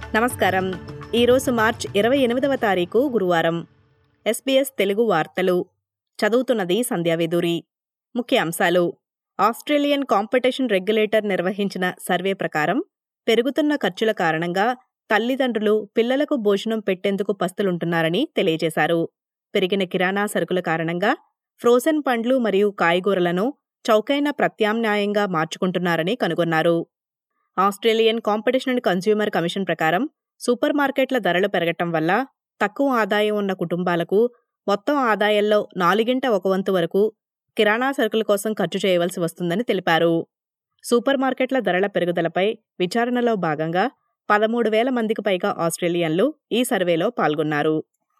నమస్కారం ఈరోజు మార్చ్ ఇరవై ఎనిమిదవ తారీఖు గురువారం ఎస్బీఎస్ తెలుగు వార్తలు చదువుతున్నది సంధ్యావేదూరి ముఖ్య అంశాలు ఆస్ట్రేలియన్ కాంపిటీషన్ రెగ్యులేటర్ నిర్వహించిన సర్వే ప్రకారం పెరుగుతున్న ఖర్చుల కారణంగా తల్లిదండ్రులు పిల్లలకు భోజనం పెట్టేందుకు పస్తులుంటున్నారని తెలియజేశారు పెరిగిన కిరాణా సరుకుల కారణంగా ఫ్రోజెన్ పండ్లు మరియు కాయగూరలను చౌకైన ప్రత్యామ్నాయంగా మార్చుకుంటున్నారని కనుగొన్నారు Australian competition and consumer commission ప్రకారం సూపర్ మార్కెట్ల ధరలు పెరగటం వల్ల తక్కువ ఆదాయం ఉన్న కుటుంబాలకు మొత్తం ఆదాయంలో నాలుగింట ఒక వంతు వరకు కిరాణా సరుకుల కోసం ఖర్చు చేయవలసి వస్తుందని తెలిపారు సూపర్ మార్కెట్ల ధరల పెరుగుదలపై విచారణలో భాగంగా పదమూడు వేల మందికి పైగా ఆస్ట్రేలియన్లు ఈ సర్వేలో పాల్గొన్నారు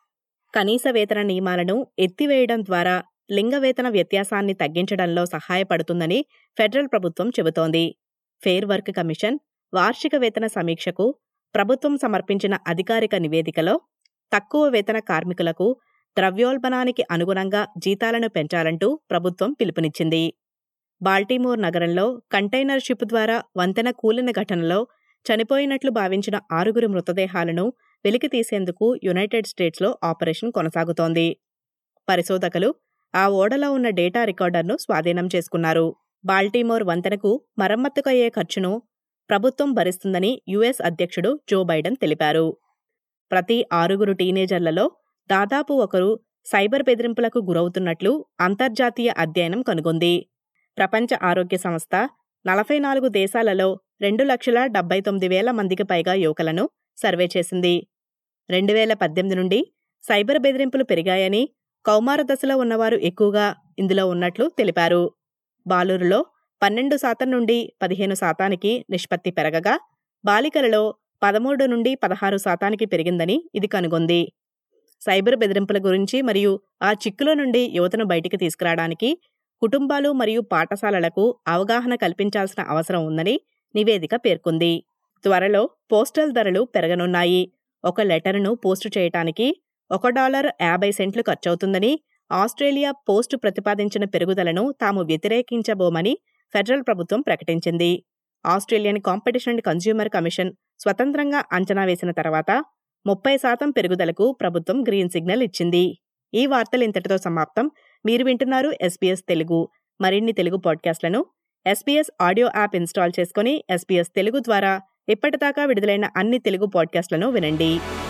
కనీస వేతన నియమాలను ఎత్తివేయడం ద్వారా లింగ వేతన వ్యత్యాసాన్ని తగ్గించడంలో సహాయపడుతుందని ఫెడరల్ ప్రభుత్వం చెబుతోంది ఫెయిర్ వర్క్ కమిషన్ వార్షిక వేతన సమీక్షకు ప్రభుత్వం సమర్పించిన అధికారిక నివేదికలో తక్కువ వేతన కార్మికులకు ద్రవ్యోల్బణానికి అనుగుణంగా జీతాలను పెంచాలంటూ ప్రభుత్వం పిలుపునిచ్చింది బాల్టీమోర్ నగరంలో కంటైనర్ షిప్ ద్వారా వంతెన కూలిన ఘటనలో చనిపోయినట్లు భావించిన ఆరుగురు మృతదేహాలను వెలికి తీసేందుకు యునైటెడ్ స్టేట్స్లో ఆపరేషన్ కొనసాగుతోంది పరిశోధకులు ఆ ఓడలో ఉన్న డేటా రికార్డర్ను స్వాధీనం చేసుకున్నారు బాల్టీమోర్ వంతెనకు మరమ్మతుకు అయ్యే ఖర్చును ప్రభుత్వం భరిస్తుందని యుఎస్ అధ్యక్షుడు జో బైడెన్ తెలిపారు ప్రతి ఆరుగురు టీనేజర్లలో దాదాపు ఒకరు సైబర్ బెదిరింపులకు గురవుతున్నట్లు అంతర్జాతీయ అధ్యయనం కనుగొంది ప్రపంచ ఆరోగ్య సంస్థ నలభై నాలుగు దేశాలలో రెండు లక్షల డెబ్బై తొమ్మిది వేల మందికి పైగా యువకులను సర్వే చేసింది రెండు వేల పద్దెనిమిది నుండి సైబర్ బెదిరింపులు పెరిగాయని కౌమార దశలో ఉన్నవారు ఎక్కువగా ఇందులో ఉన్నట్లు తెలిపారు బాలురులో పన్నెండు శాతం నుండి పదిహేను శాతానికి నిష్పత్తి పెరగగా బాలికలలో పదమూడు నుండి పదహారు శాతానికి పెరిగిందని ఇది కనుగొంది సైబర్ బెదిరింపుల గురించి మరియు ఆ చిక్కుల నుండి యువతను బయటికి తీసుకురావడానికి కుటుంబాలు మరియు పాఠశాలలకు అవగాహన కల్పించాల్సిన అవసరం ఉందని నివేదిక పేర్కొంది త్వరలో పోస్టల్ ధరలు పెరగనున్నాయి ఒక లెటర్ను పోస్టు చేయటానికి ఒక డాలర్ యాభై సెంట్లు ఖర్చవుతుందని ఆస్ట్రేలియా పోస్టు ప్రతిపాదించిన పెరుగుదలను తాము వ్యతిరేకించబోమని ఫెడరల్ ప్రభుత్వం ప్రకటించింది Australian competition and consumer commission స్వతంత్రంగా అంచనా వేసిన తర్వాత ముప్పై శాతం పెరుగుదలకు ప్రభుత్వం గ్రీన్ సిగ్నల్ ఇచ్చింది ఈ వార్తలు ఇంతటితో సమాప్తం మీరు వింటున్నారు ఎస్పీఎస్ తెలుగు మరిన్ని తెలుగు పాడ్కాస్ట్లను ఎస్పీఎస్ ఆడియో యాప్ ఇన్స్టాల్ చేసుకుని ఎస్పీఎస్ తెలుగు ద్వారా ఇప్పటిదాకా విడుదలైన అన్ని తెలుగు పాడ్కాస్ట్లను వినండి